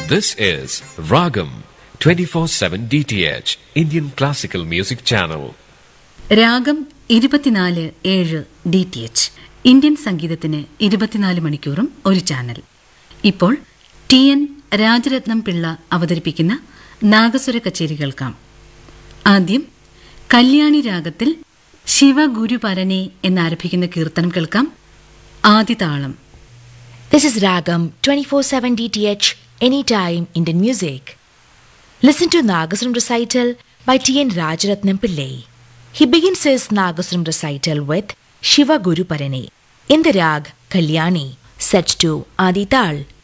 This is Ragam 24/7 DTH Indian Classical Music Channel. രാഗം ഇരുപത്തിനാല് ഏഴ് ഡി ടി എച്ച് ഇന്ത്യൻ സംഗീതത്തിന് ഇരുപത്തിനാല് മണിക്കൂറും ഒരു ചാനൽ ഇപ്പോൾ ടി എൻ രാജരത്നം പിള്ള അവതരിപ്പിക്കുന്ന നാഗസ്വര കച്ചേരി കേൾക്കാം ആദ്യം കല്യാണി രാഗത്തിൽ ശിവഗുരുപരനെ എന്നാരംഭിക്കുന്ന കീർത്തനം കേൾക്കാം ആദിതാളം This is Ragam 24/7 DTH Anytime Indian Music. Listen to Nagasram recital by T.N. Rajaratnam Pillai. He begins his Nagasram recital with Shiva Guru Parane in the rag Kalyani, set to Adi Tal.